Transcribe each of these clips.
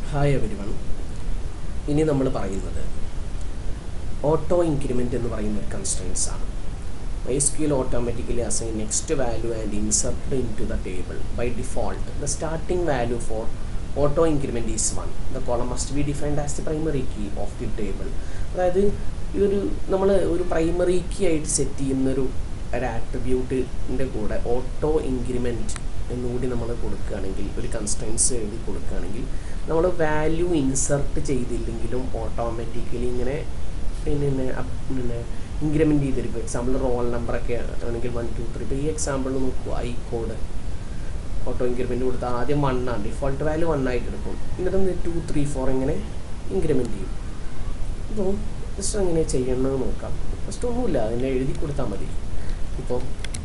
Hi everyone ഇനി നമ്മൾ പറയുന്നത് ഓട്ടോ ഇൻക്രിമെൻ്റ് എന്ന് പറയുന്ന ഒരു കൺസ്ട്രൻസ് ആണ് MySQL automatically assign next value and insert into the table. By default, the starting value for auto increment is 1. The column must be defined as the primary key of the table. അതായത് ഈ ഒരു നമ്മൾ ഒരു primary key ആയിട്ട് set ചെയ്യുന്നൊരു ഒരു ആട്രിബ്യൂട്ടിൻ്റെ കൂടെ auto increment എന്നുകൂടി നമ്മൾ കൊടുക്കുകയാണെങ്കിൽ ഒരു കൺസ്ട്രൻസ് എഴുതി കൊടുക്കുകയാണെങ്കിൽ നമ്മൾ വാല്യൂ ഇൻസർട്ട് ചെയ്തില്ലെങ്കിലും ഓട്ടോമാറ്റിക്കലി ഇങ്ങനെ പിന്നെ അപ് പിന്നെ ഇൻക്രിമെൻ്റ് ചെയ്തിരിക്കും എക്സാമ്പിൾ റോൾ നമ്പറൊക്കെ ആണെങ്കിൽ വൺ ടു ത്രീ ഇപ്പോൾ ഈ എക്സാമ്പിൾ നോക്കൂ ഐ കോഡ് ഓട്ടോ ഇൻക്രിമെൻ്റ് കൊടുത്താൽ ആദ്യം വൺ ആണ് ഡിഫോൾട്ട് വാല്യൂ വൺ ആയിട്ട് എടുക്കും എന്നിട്ട് ടു ത്രീ ഫോർ ഇങ്ങനെ ഇൻക്രിമെൻ്റ് ചെയ്യും ഇപ്പോൾ ജസ്റ്റ് എങ്ങനെ ചെയ്യണമെന്ന് നോക്കാം ജസ്റ്റ് ഒന്നുമില്ല അതിനെ എഴുതി കൊടുത്താൽ മതി ഇപ്പോൾ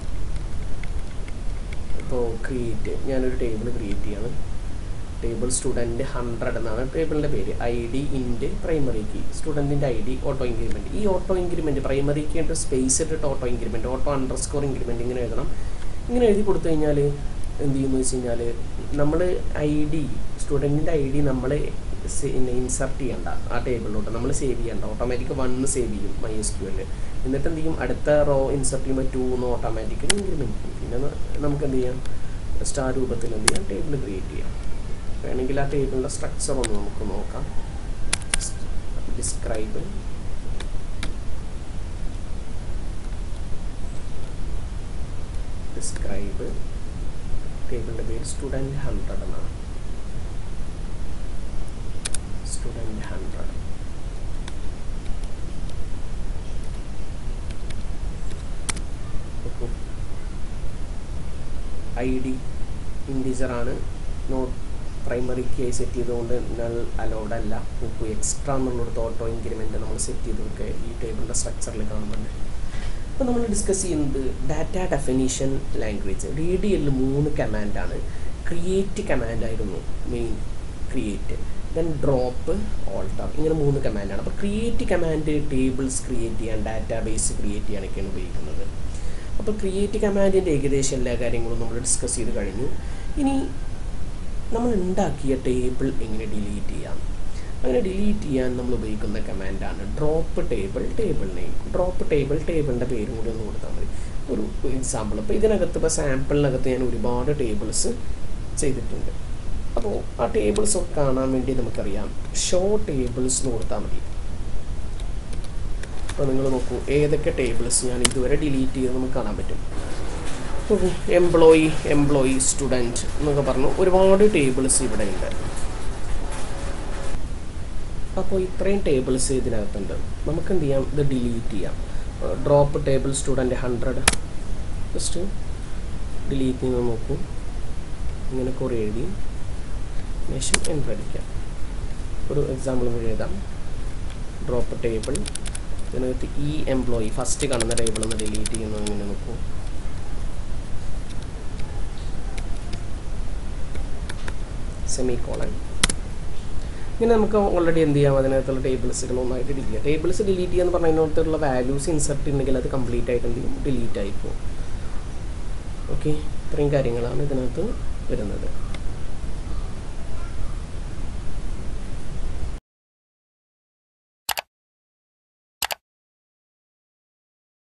ഇപ്പോൾ ക്രിയേറ്റ് ഞാനൊരു ടേബിൾ ക്രിയേറ്റ് ചെയ്യാണ് ടേബിൾ സ്റ്റുഡൻറ്റ് ഹൺഡ്രഡ് എന്നാണ് ടേബിളിൻ്റെ പേര് I D int primary key സ്റ്റുഡൻറ്റിൻ്റെ ഐ ഡി ഓട്ടോ ഇൻക്രിമെൻറ്റ് ഈ ഓട്ടോ ഇൻക്രിമെൻറ്റ് പ്രൈമറി കീ ആയിട്ട് സ്പേസ് ഇട്ടിട്ട് auto increment auto underscore increment ഇങ്ങനെ എഴുതണം ഇങ്ങനെ എഴുതി കൊടുത്തു കഴിഞ്ഞാൽ എന്ത് ചെയ്യുമെന്ന് വെച്ച് കഴിഞ്ഞാൽ നമ്മൾ ഐ ഡി സ്റ്റുഡൻറ്റിൻ്റെ ഐ ഡി നമ്മൾ ഇൻസർട്ട് ചെയ്യണ്ട ആ ടേബിളിലോട്ട് നമ്മൾ സേവ് ചെയ്യണ്ട ഓട്ടോമാറ്റിക് വണ്ണ് സേവ് ചെയ്യും മൈ എസ് ക്യു എല് എന്നിട്ട് എന്ത് ചെയ്യും അടുത്ത റോ ഇൻസർട്ട് ചെയ്യുമ്പോൾ ടു എന്ന് ഓട്ടോമാറ്റിക്കലി ഇൻക്രിമെൻറ്റ് ചെയ്യും പിന്നെ നമുക്ക് എന്ത് ചെയ്യാം സ്റ്റാർ രൂപത്തിൽ എന്ത് ചെയ്യാം ടേബിൾ ക്രിയേറ്റ് ചെയ്യാം വേണമെങ്കിൽ ആ ടേബിളിൻ്റെ സ്ട്രക്ചർ ഒന്ന് നമുക്ക് നോക്കാം ഡിസ്ക്രൈബ് ഡിസ്ക്രൈബ് ടേബിളിൻ്റെ പേര് സ്റ്റുഡൻറ്റ് ഹൺഡ്രഡ് എന്നാണ് സ്റ്റുഡൻറ്റ് ഹൺഡ്രഡ് ഐ ഡി ഇൻഡിജറാണ് നോട്ട് പ്രൈമറി കീ സെറ്റ് ചെയ്തുകൊണ്ട് നൾ അലൗഡ് അല്ല നോക്കൂ എക്സ്ട്രാ എന്നുള്ളൊരു ഓട്ടോ ഇൻക്രിമെൻ്റ് നമ്മൾ സെറ്റ് ചെയ്തൊക്കെ ഈ ടേബിളിൻ്റെ സ്ട്രക്ചറിൽ കാണുന്നുണ്ട് അപ്പോൾ നമ്മൾ ഡിസ്കസ് ചെയ്യുന്നത് data definition language D D L മൂന്ന് കമാൻഡാണ് ക്രിയേറ്റ് കമാൻഡായിരുന്നു main create then drop alter ഇങ്ങനെ മൂന്ന് കമാൻഡാണ് അപ്പോൾ ക്രിയേറ്റ് കമാൻഡ് ടേബിൾസ് ക്രിയേറ്റ് ചെയ്യാൻ ഡാറ്റാ ബേസ് ക്രിയേറ്റ് ചെയ്യാനൊക്കെയാണ് ഉപയോഗിക്കുന്നത് അപ്പോൾ ക്രിയേറ്റ് കമാൻഡിൻ്റെ ഏകദേശം എല്ലാ കാര്യങ്ങളും നമ്മൾ ഡിസ്കസ് ചെയ്ത് കഴിഞ്ഞു ഇനി നമ്മൾ ഉണ്ടാക്കിയ ടേബിൾ എങ്ങനെ ഡിലീറ്റ് ചെയ്യാം അങ്ങനെ ഡിലീറ്റ് ചെയ്യാൻ നമ്മൾ ഉപയോഗിക്കുന്ന കമാൻഡാണ് drop table table name drop table ടേബിളിൻ്റെ പേരും കൂടി ഒന്ന് കൊടുത്താൽ മതി ഒരു എക്സാമ്പിൾ ഇപ്പോൾ ഇതിനകത്ത് ഇപ്പോൾ സാമ്പിളിനകത്ത് ഞാൻ ഒരുപാട് ടേബിൾസ് ചെയ്തിട്ടുണ്ട് അപ്പോൾ ആ ടേബിൾസ് ഒക്കെ കാണാൻ വേണ്ടി നമുക്കറിയാം ഷോ ടേബിൾസ് എന്ന് കൊടുത്താൽ മതി അപ്പോൾ നിങ്ങൾ നോക്കൂ ഏതൊക്കെ ടേബിൾസ് ഞാൻ ഇതുവരെ ഡിലീറ്റ് ചെയ്ത് നമുക്ക് കാണാൻ പറ്റും എംപ്ലോയി എംപ്ലോയി സ്റ്റുഡൻറ്റ് എന്നൊക്കെ പറഞ്ഞു ഒരുപാട് ടേബിൾസ് ഇവിടെ ഉണ്ട് അപ്പോൾ ഇത്രയും ടേബിൾസ് ഇതിനകത്തുണ്ട് നമുക്ക് എന്ത് ചെയ്യാം ഇത് ഡിലീറ്റ് ചെയ്യാം drop table student hundred just delete ചെയ്ത് നോക്കൂ ഇങ്ങനെ കുറേ എഴുതി ശേഷം എൻ്റർ അടിക്കാം ഒരു എക്സാമ്പിൾ കൂടി എഴുതാം ഡ്രോപ്പ് ടേബിൾ ഇതിനകത്ത് ഈ എംപ്ലോയി ഫസ്റ്റ് കാണുന്ന ടേബിൾ ഒന്ന് ഡിലീറ്റ് ചെയ്യുന്നു ഇങ്ങനെ നോക്കൂ സെമി കോളൻ ഇങ്ങനെ നമുക്ക് ഓൾറെഡി എന്ത് ചെയ്യാം അതിനകത്തുള്ള ടേബിൾസുകൾ ഒന്നായിട്ട് ഡിലീറ്റ് ചെയ്യാം ടേബിൾസ് ഡിലീറ്റ് ചെയ്യാന്ന് പറഞ്ഞതിനകത്തുള്ള വാല്യൂസ് ഇൻസർട്ട് ഉണ്ടെങ്കിൽ അത് കംപ്ലീറ്റ് ആയിട്ട് എന്ത് ചെയ്യും ഡിലീറ്റ് ആയിപ്പോവും ഓക്കെ ഇത്രയും കാര്യങ്ങളാണ് ഇതിനകത്ത് വരുന്നത്